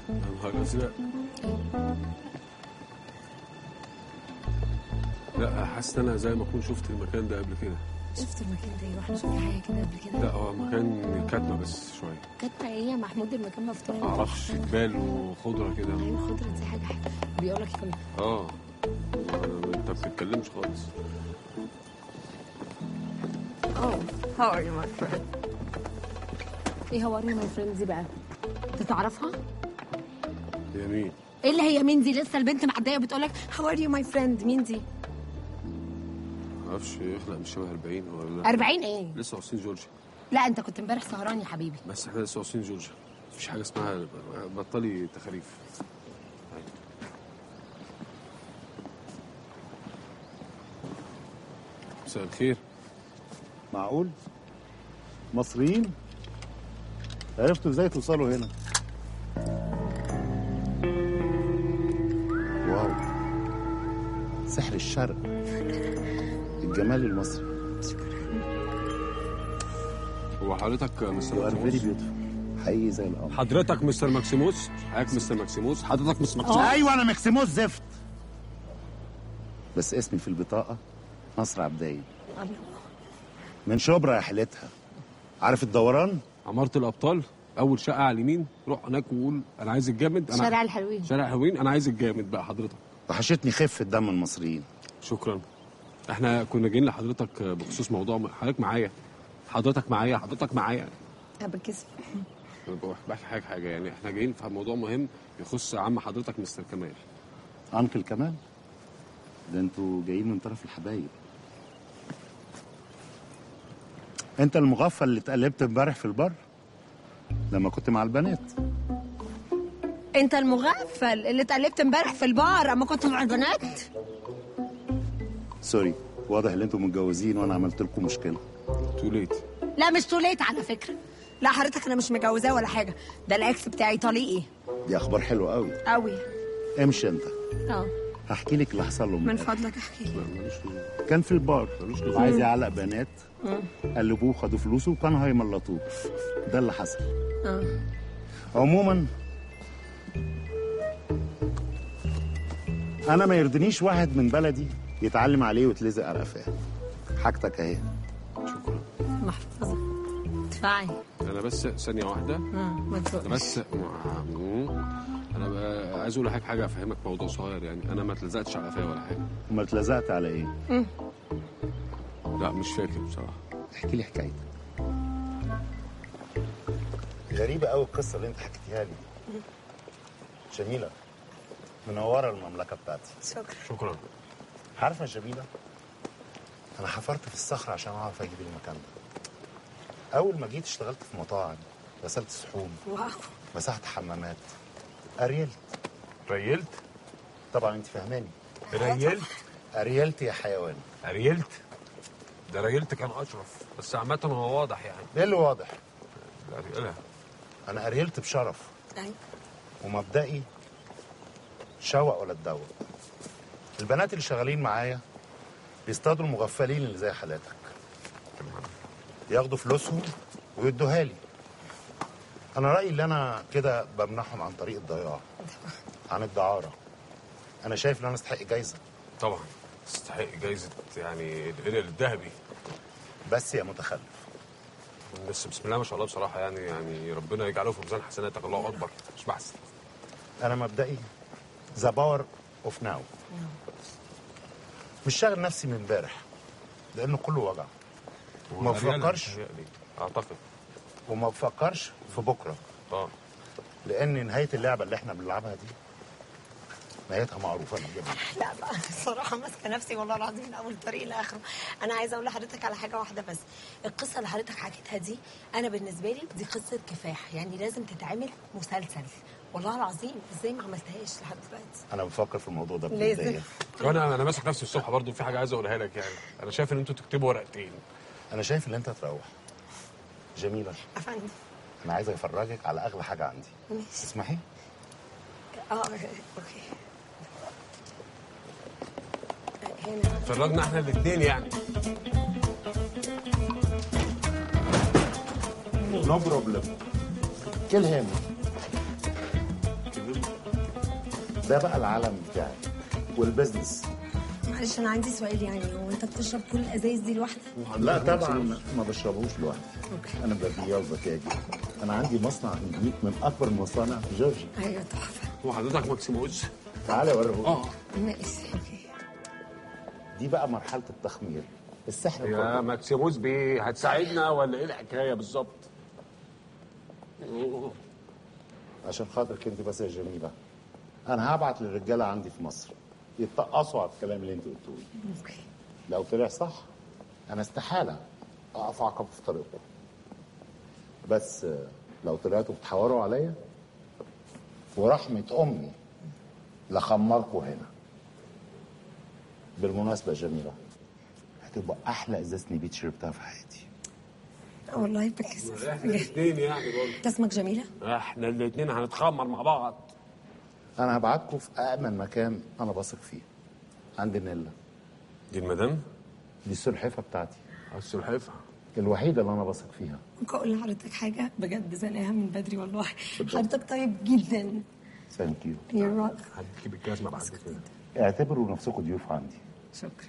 يا نهار ازرق لا حاسس ان انا زي ما اكون شفت المكان ده قبل كده شفت المكان ده ايه واحنا شفنا حاجه كده قبل كده لا هو مكان كاتمه بس شويه كانت ايه يا محمود المكان مفتوح ما اعرفش جبال وخضره كده ايوه خضره دي حاجه حلوه بيقول لك كمان اه ما- انت ما بتتكلمش خالص اه هاو ار يو ماي فريند ايه هاو ار يو ماي فريند دي بقى انت تعرفها يا مين ايه اللي هي مين دي لسه البنت معديه وبتقول لك هاو ار يو ماي فريند مين دي ما اعرفش يخلق مش شبه 40 ولا 40 ايه لسه واصلين جورجيا لا انت كنت امبارح سهران يا حبيبي بس احنا لسه واصلين جورجيا مفيش حاجه اسمها بطلي تخاريف مساء الخير معقول مصريين عرفتوا ازاي توصلوا هنا واو سحر الشرق الجمال المصري هو حضرتك مستر يو ار فيري ماكسيموس بيوتيفول حقيقي زي القمر حضرتك مستر ماكسيموس حضرتك مستر ماكسيموس حضرتك مستر ماكسيموس ايوه انا مكسيموس زفت بس اسمي في البطاقه نصر عبداية من شبرا يا حيلتها عارف الدوران عمارة الأبطال أول شقة على اليمين روح هناك وقول أنا عايز الجامد أنا شارع الحلوين شارع حلوين أنا عايز الجامد بقى حضرتك وحشتني خفه دم المصريين شكرا احنا كنا جايين لحضرتك بخصوص موضوع حضرتك معايا حضرتك معايا حضرتك معايا بالكسف أنا بحكي حاجة حاجة يعني احنا جايين في موضوع مهم يخص عم حضرتك مستر كمال انكل كمان ده انتوا جايين من طرف الحبايب انت المغفل اللي اتقلبت امبارح في البر لما كنت مع البنات انت المغفل اللي اتقلبت امبارح في البار اما كنت مع البنات سوري واضح ان انتوا متجوزين وانا عملت لكم مشكله تو ليت لا مش توليت على فكره لا حضرتك انا مش متجوزاه ولا حاجه ده الاكس بتاعي طليقي دي اخبار حلوه قوي قوي امشي انت اه هحكي لك اللي حصل له من امبارح. فضلك احكي لي ملوش كان في البار ملوش لزوم. وعايز يعلق بنات قلبوه خدوا فلوسه وكانوا هيملطوه ده اللي حصل اه عموما انا ما يرضنيش واحد من بلدي يتعلم عليه ويتلزق على قفاه حاجتك اهي شكرا محفظه ادفعي انا بس ثانية واحدة اه ما انا تزقش بس انا بقى عايز اقول لحضرتك حاجة افهمك موضوع صغير يعني انا ما اتلزقتش على قفايا ولا حاجة وما اتلزقت على ايه لا مش فاكر بصراحة احكي لي حكايتك غريبة قوي القصة اللي انت حكيتيها لي جميلة منورة المملكة بتاعتي شكرا شكرا عارفة يا جميلة أنا حفرت في الصخرة عشان أعرف أجيب المكان ده أول ما جيت اشتغلت في مطاعم غسلت صحون واو مسحت حمامات أريلت ريلت طبعا أنت فاهماني ريلت أريلت يا حيوان ريلت ده ريلت كان اشرف بس عامة هو واضح يعني إيه اللي واضح لا لا أنا أريلت بشرف ايوه ومبدئي شوق ولا تدوق البنات اللي شغالين معايا بيصطادوا المغفلين اللي زي حالاتك ياخدوا فلوسهم ويدوها لي انا رايي اللي انا كده بمنحهم عن طريق الضياع عن الدعاره انا شايف ان انا استحق جايزه طبعا تستحق جايزة يعني الهلال الذهبي بس يا متخلف بس بسم الله ما شاء الله بصراحة يعني يعني ربنا يجعله في ميزان حسناتك الله أكبر مش بحث انا مبدئي ذا باور اوف ناو مش شاغل نفسي من امبارح لانه كله وجع ما بفكرش. متهيألي. أعتقد وما بفكرش في بكره اه لان نهايه اللعبه اللي احنا بنلعبها دي نهايتها معروفه انا جدا لا بقى الصراحه ماسكه نفسي والله العظيم من اول طريق لاخره انا عايزه اقول لحضرتك على حاجه واحده بس القصه اللي حضرتك حكيتها دي انا بالنسبه لي دي قصه كفاح يعني لازم تتعمل مسلسل والله العظيم ازاي ما عملتهاش لحد دلوقتي انا بفكر في الموضوع ده لازم. بجديه وانا انا ماسك نفسي الصبح برضو في حاجه عايز اقولها لك يعني انا شايف ان انتوا تكتبوا ورقتين انا شايف ان انت تروح جميله افندم انا عايز افرجك على اغلى حاجه عندي ماشي تسمحي اه اوكي هنا فرجنا احنا الاثنين يعني نو بروبلم كل هيم ده بقى العالم بتاعي والبزنس معلش انا عندي سؤال يعني هو انت بتشرب كل الازايز دي لوحدك؟ لا طبعا ما بشربوش لوحدي اوكي انا ببيع وبتاجر انا عندي مصنع انجليك من اكبر المصانع في جورجيا ايوه تحفه هو حضرتك ماكسيموس تعالى اوريهولك اه ماشي اوكي دي بقى مرحله التخمير السحر يا الفضل. ماكسيموس بيه هتساعدنا ولا ايه الحكايه بالظبط؟ عشان خاطرك انت بس يا جميله انا هبعت للرجاله عندي في مصر يتقصوا على الكلام اللي انت قلته لي اوكي لو طلع صح انا استحاله اقف عقب في طريقكم بس آه، لو طلعتوا بتحوروا عليا ورحمه امي لخمركم هنا بالمناسبه يا جميله هتبقى احلى ازازه نبيت شربتها في حياتي والله بكسف احنا الاثنين يعني برضه انت اسمك جميله؟ احنا الاثنين هنتخمر مع بعض انا هبعتكم في امن مكان انا بثق فيه عند نيلا دي المدام دي السلحفه بتاعتي السلحفه الوحيده اللي انا بثق فيها ممكن اقول لحضرتك حاجه بجد زنقاها من بدري والله حضرتك طيب جدا ثانك يو يا رب هديكي بالجزمه بعد كده اعتبروا نفسكم ضيوف عندي شكرا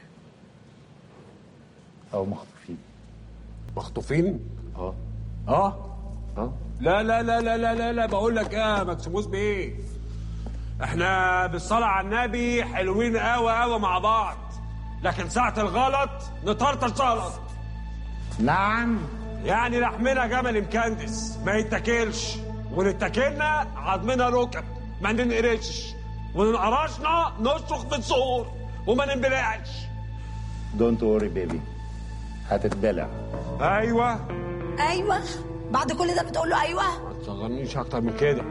او مخطوفين مخطوفين؟ اه اه اه لا لا لا لا لا لا لا بقول لك ايه يا مكسوموس بيه احنا بالصلاة على النبي حلوين قوي قوي مع بعض لكن ساعة الغلط نطرطش غلط نعم يعني لحمنا جمل مكندس ما يتاكلش ونتاكلنا عظمنا ركب ما ننقرش وننقرشنا نصرخ في الصور وما ننبلعش دونت وري بيبي هتتبلع ايوه ايوه بعد كل ده بتقول له ايوه ما تصغرنيش اكتر من كده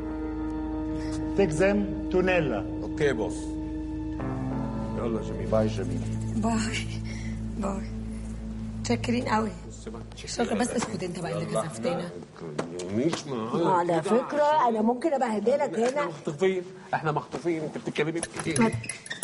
تكزم تونيلا اوكي يا بوس يلا يا جميل باي جميل باي باي متشكرين قوي بص بقى. شكرا بس اسكت انت بقى اللي كسفتنا مش معايا على كده فكره انا ممكن ابهدلك احنا هنا مخطوفين احنا مخطوفين انت بتتكلمي في ايه؟